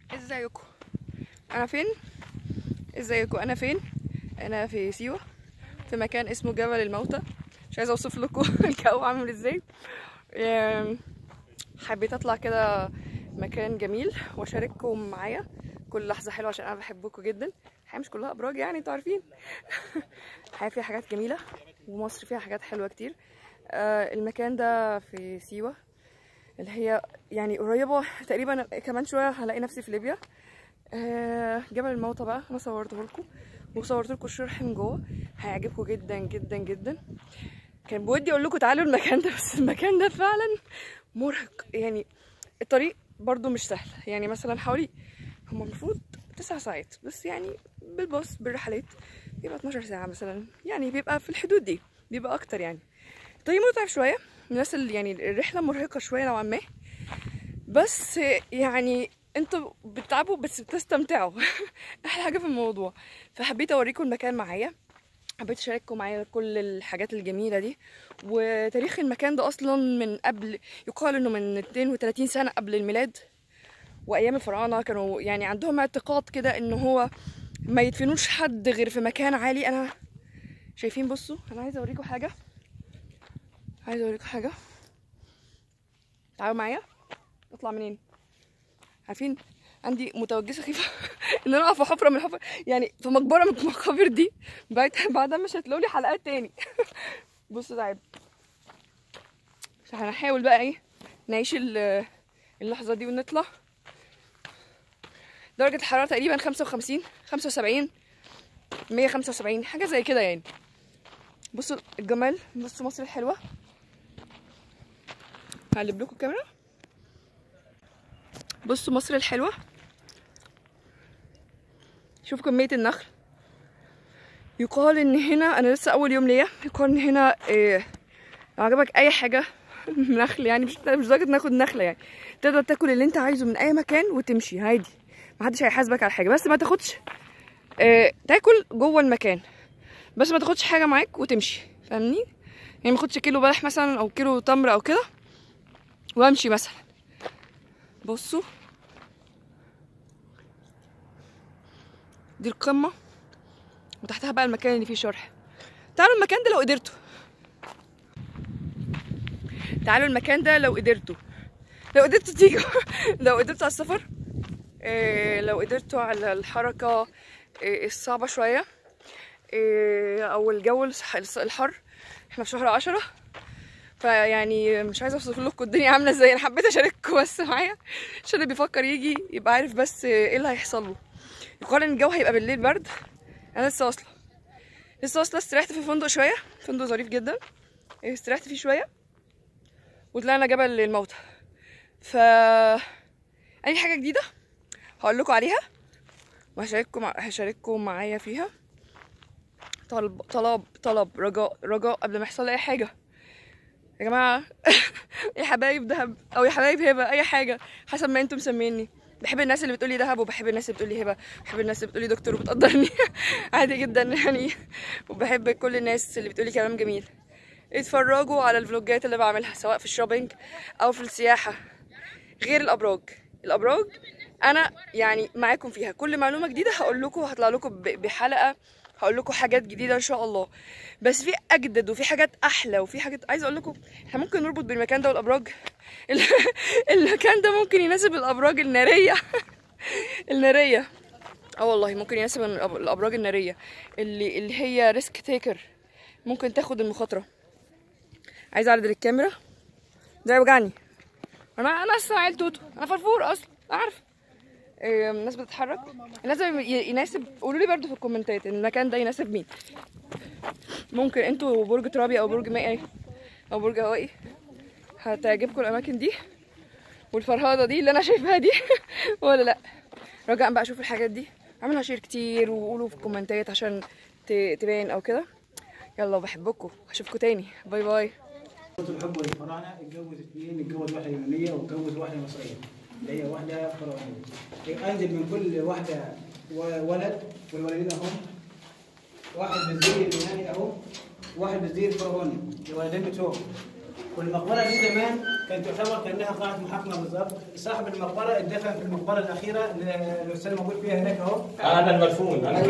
ازيكم انا فين ازيكم انا فين انا في سيوه في مكان اسمه جبل الموتى مش عايزه اوصف لكم الجو عامل ازاي آم، حبيت اطلع كده مكان جميل واشارككم معايا كل لحظه حلوه عشان انا بحبكم جدا الحياه مش كلها ابراج يعني انتوا عارفين الحياه فيها حاجات جميله ومصر فيها حاجات حلوه كتير آه، المكان ده في سيوه اللي هي يعني قريبه تقريبا كمان شويه هلاقي نفسي في ليبيا آه، جبل الموتى بقى انا صورته لكم وصورت لكم الشرح من جوه هيعجبكم جدا جدا جدا كان بودي اقول لكم تعالوا المكان ده بس المكان ده فعلا مرهق يعني الطريق برضو مش سهل يعني مثلا حوالي هم المفروض تسع ساعات بس يعني بالباص بالرحلات بيبقى 12 ساعة مثلا يعني بيبقى في الحدود دي بيبقى أكتر يعني الطريق متعب شوية الناس اللي يعني الرحلة مرهقة شوية نوعا ما بس يعني انتوا بتتعبوا بس بتستمتعوا احلى حاجة في الموضوع فحبيت اوريكم المكان معايا حبيت اشارككم معايا كل الحاجات الجميله دي وتاريخ المكان ده اصلا من قبل يقال انه من 32 سنه قبل الميلاد وايام الفراعنه كانوا يعني عندهم اعتقاد كده ان هو ما يدفنوش حد غير في مكان عالي انا شايفين بصوا انا عايزه اوريكم حاجه عايزه اوريكم حاجه تعالوا معايا اطلع منين عارفين عندي متوجسه خيفه ان انا اقف في حفره من الحفر يعني في مقبره من المقابر دي بعد بعدها مش هتلاقوا لي حلقات تاني بصوا تعب هنحاول بقى ايه نعيش ال- اللحظه دي ونطلع درجه الحراره تقريبا 55 75 175 حاجه زي كده يعني بصوا الجمال بصوا مصر الحلوه هقلب لكم الكاميرا بصوا مصر الحلوه شوف كمية النخل يقال ان هنا انا لسه اول يوم ليا يقال ان هنا إيه لو عجبك اي حاجة نخل يعني مش مش لدرجة ناخد نخلة يعني تقدر تاكل اللي انت عايزه من اي مكان وتمشي عادي محدش هيحاسبك على حاجة بس ما تاخدش إيه تاكل جوه المكان بس ما تاخدش حاجة معاك وتمشي فاهمني يعني ما اخدش كيلو بلح مثلا او كيلو تمر او كده وامشي مثلا بصوا دي القمة وتحتها بقى المكان اللي فيه شرح تعالوا المكان ده لو قدرتوا تعالوا المكان ده لو قدرتوا لو قدرتوا تيجوا لو قدرتوا على السفر إيه لو قدرتوا على الحركة إيه الصعبة شوية إيه أو الجو الصح- الحر احنا في شهر عشرة فيعني مش عايزه اوصف لكم الدنيا عامله ازاي انا حبيت اشارككم بس معايا عشان اللي بيفكر يجي يبقى عارف بس ايه اللي هيحصل له يقال ان الجو هيبقى بالليل برد انا لسه واصله لسه واصله استريحت في فندق شويه فندق ظريف جدا إيه، استريحت فيه شويه وطلعنا جبل الموتى ف اي حاجه جديده هقول لكم عليها وهشارككم هشارككم معايا فيها طلب طلب طلب رجاء رجاء قبل ما يحصل لي اي حاجه يا جماعه يا حبايب دهب او يا حبايب هبه اي حاجه حسب ما انتم مسميني بحب الناس اللي بتقولي دهب وبحب الناس اللي بتقولي هبه بحب الناس اللي بتقولي دكتور وبتقدرني عادي جدا يعني وبحب كل الناس اللي بتقولي كلام جميل اتفرجوا على الفلوجات اللي بعملها سواء في الشوبينج او في السياحه غير الابراج الابراج انا يعني معاكم فيها كل معلومه جديده هقول لكم هطلع لكم ب- بحلقه هقول لكم حاجات جديده ان شاء الله بس في اجدد وفي حاجات احلى وفي حاجات عايزه اقول لكم احنا ممكن نربط بين المكان ده والابراج ال- المكان ده ممكن يناسب الابراج الناريه الناريه اه والله ممكن يناسب الأب- الابراج الناريه اللي اللي هي ريسك تيكر ممكن تاخد المخاطره عايزه اعرض الكاميرا ده يوجعني انا انا اصلا عيل توتو انا فرفور اصلا عارف إيه، الناس بتتحرك لازم ي- يناسب قولوا لي برضو في الكومنتات المكان ده يناسب مين ممكن انتوا برج ترابي او برج مائي او برج هوائي هتعجبكم الاماكن دي والفرهده دي اللي انا شايفاها دي ولا لا رجاء بقى اشوف الحاجات دي اعملها شير كتير وقولوا في الكومنتات عشان ت- تبان او كده يلا بحبكم اشوفكم تاني باي باي كنت بحب الفراعنه اتجوز اثنين اتجوز واحده يونانيه واتجوز واحده مصريه اللي هي واحده فرعونيه انزل من كل واحده و- ولد والولدين هم واحد بالزي اليوناني اهو واحد بالزي الفرعوني الولدين بتوعهم والمقبره دي زمان كانت تعتبر كانها قاعه محاكمه بالضبط صاحب المقبره اتدفن في المقبره الاخيره اللي الاستاذ موجود فيها هناك اهو انا المدفون انا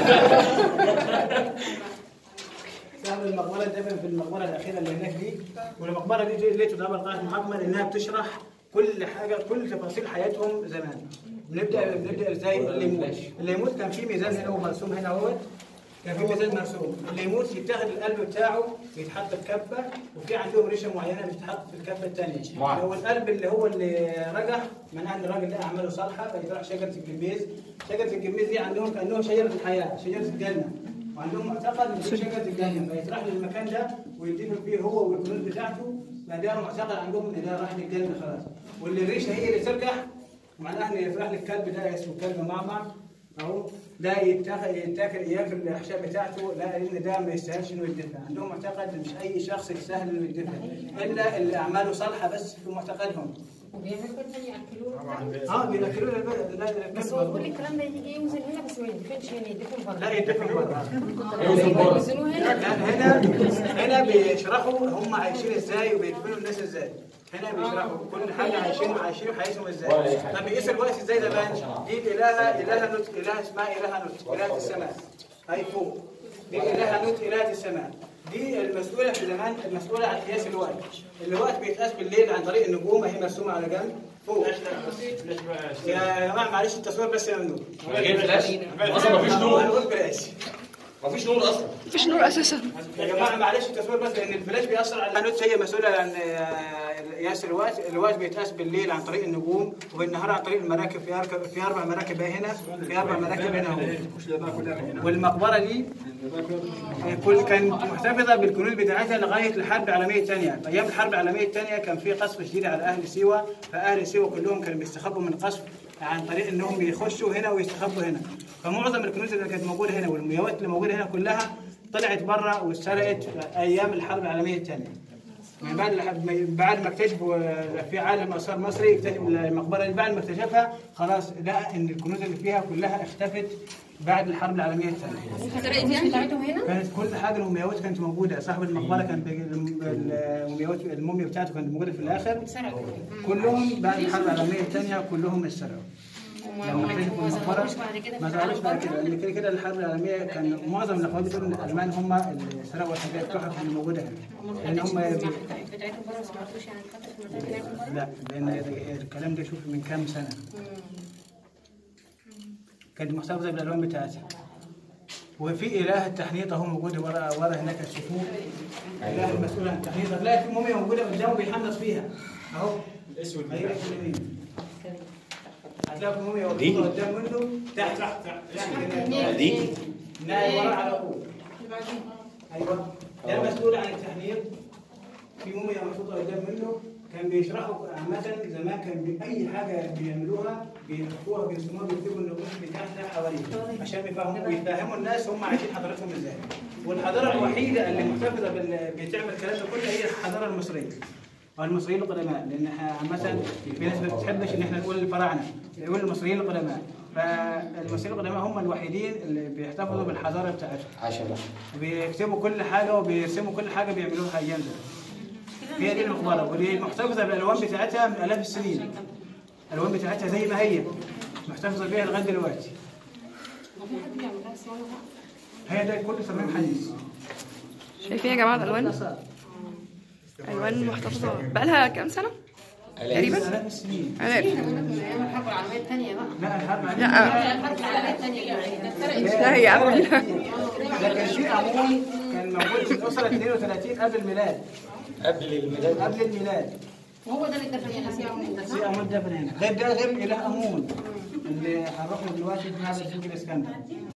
صاحب المقبره اتدفن في المقبره الاخيره اللي هناك دي والمقبره دي دي ليه تعتبر قاعه محاكمه لانها بتشرح كل حاجه كل تفاصيل حياتهم زمان بنبدا بنبدا ازاي اللي يموت اللي يموت كان في ميزان هنا ومرسوم هنا اهوت كان في ميزان مرسوم اللي يموت يتاخد القلب بتاعه يتحط في كفه وفي عندهم ريشه معينه بتتحط في الكفه الثانيه معاك. لو القلب اللي هو اللي رجح معناه ان الراجل ده اعماله صالحه فيطلع شجره الجميز شجره الجميز دي عندهم كانهم شجره الحياه شجره الجنه وعندهم معتقد ان دي شجره الجنه فيطرح للمكان ده ويدفن فيه هو والكنوز بتاعته فده معتقد عندهم ان ده راح للجنه خلاص واللي الريشه هي اللي ترجح معناه ان يفرح للكلب ده اسمه كلب معمر اهو ده يتاخد يتاكل ياكل الاحشاء بتاعته لا لان ده ما يستاهلش انه يدفع عندهم معتقد إن مش اي شخص يستاهل انه يدفع الا اللي اعماله صالحه بس في معتقدهم وبيعملوا كده تاني ياكلوه اه بياكلوا البلد لا بس هو كل الكلام ده يجي يوزن هنا بس ما يدفنش هنا يدفن بره لا يدفن بره يوزن بره. يوزنوه هنا لا هنا هنا بيشرحوا هم عايشين ازاي وبيدفنوا الناس ازاي هنا بيشرحوا كل حاجه عايشين عايشين حياتهم ازاي طب بيقيس الوقت ازاي ده بان دي الالهه الهه نوت الهه اسمها الهه نوت الهه السماء هاي فوق دي الهه نوت الهه السماء دي المسؤوله في زمان المسؤوله عن قياس الوقت الوقت بيتقاس بالليل عن طريق النجوم هي مرسومه على جنب فوق يا جماعه معلش التصوير بس يا ممنوع غير فلاش اصلا مفيش نور هنقول بلاش مفيش نور اصلا مفيش نور اساسا يا جماعه معلش التصوير بس لان الفلاش بيأثر على النوت هي مسؤوله عن آه، قياس الوقت، الوقت بيتقاس بالليل عن طريق النجوم وبالنهار عن طريق المراكب في أركب في اربع مراكب هنا في اربع مراكب هنا اهو والمقبره دي آه، كل كانت محتفظه بالكنوز بتاعتها لغايه الحرب العالميه الثانيه، ايام الحرب العالميه الثانيه كان في قصف شديد على اهل سيوه فاهل سيوه كلهم كانوا بيستخبوا من القصف عن طريق انهم يخشوا هنا ويستخبوا هنا فمعظم الكنوز اللي كانت موجوده هنا والمومياوات اللي موجوده هنا كلها طلعت بره واتسرقت في ايام الحرب العالميه الثانيه من بعد بعد ما اكتشفوا في عالم اثار مصري اكتشف المقبره اللي بعد ما اكتشفها خلاص لقى ان الكنوز اللي فيها كلها اختفت بعد الحرب العالميه الثانيه الفلوس بتاعتهم هنا كانت كل حاجه المومياوات كانت موجوده صاحب المقبره كان بيجي- المومياوات الموميا بتاعته كانت موجوده في الاخر اتسرقوا كلهم بعد الحرب العالميه الثانيه كلهم اتسرقوا لما اكتشفوا وما المقبره ظهروش بعد كده ما في ظهروش بعد العالم كده لان كده كده الحرب العالميه كان معظم الاخوان بيقولوا ان الالمان هم اللي سرقوا الحاجات التحف اللي موجوده هنا لان هم بتاعتهم بره بس ما عرفوش يعني اتحطت في مكان هناك بره لا لان الكلام ده شوف من كام سنه كانت محتفظه بالالوان بتاعتها وفي اله التحنيط اهو موجود ورا ورا هناك تشوفوه اله المسؤول عن التحنيط هتلاقي في موميا موجوده قدامه بيحنط فيها اهو الاسود ايوه في اليمين هتلاقي في موميا موجوده قدام منه تحت تحت تحت دي نايم ورا على طول ايوه ده المسؤول عن التحنيط في موميا محطوطه قدام منه كان بيشرحوا عامة زمان كان بي- أي حاجة بيعملوها بيحطوها بيرسموها بيكتبوا النقوش بتاعتها حواليها عشان يفهموا ويفهموا الناس هم عايشين حضارتهم ازاي. والحضارة الوحيدة اللي محتفظة بال... بتعمل الكلام ده كله هي الحضارة المصرية. والمصريين القدماء لأن احنا عامة في ناس ما بتحبش إن احنا نقول الفراعنة، نقول المصريين القدماء. فالمصريين القدماء هم الوحيدين اللي بيحتفظوا بالحضارة بتاعتهم. عشان بيكتبوا كل حاجه وبيرسموا كل حاجه بيعملوها ايام زمان هي دي المقبره ودي محتفظه بالالوان بتاعتها من الاف السنين الالوان بتاعتها زي ما هي محتفظه بيها لغايه دلوقتي هو في حد بيعمل لها صيانه بقى؟ هي ده كله تصميم حديث شايفين يا جماعه الالوان الوان محتفظه بقالها كام سنه تقريبا الاف السنين انا من ايام الحرب العالميه الثانيه بقى لا الحرب لا لا الحرب العالميه الثانيه يعني اتسرقت لا هي قبل ده كان في عمون كان موجود في الاسره 32 قبل الميلاد قبل الميلاد قبل الميلاد وهو ده اللي اتدفن هنا سيعه من في امون دفن هنا غير ده غير اله امون اللي هنروح له دلوقتي في معبد سوق الاسكندر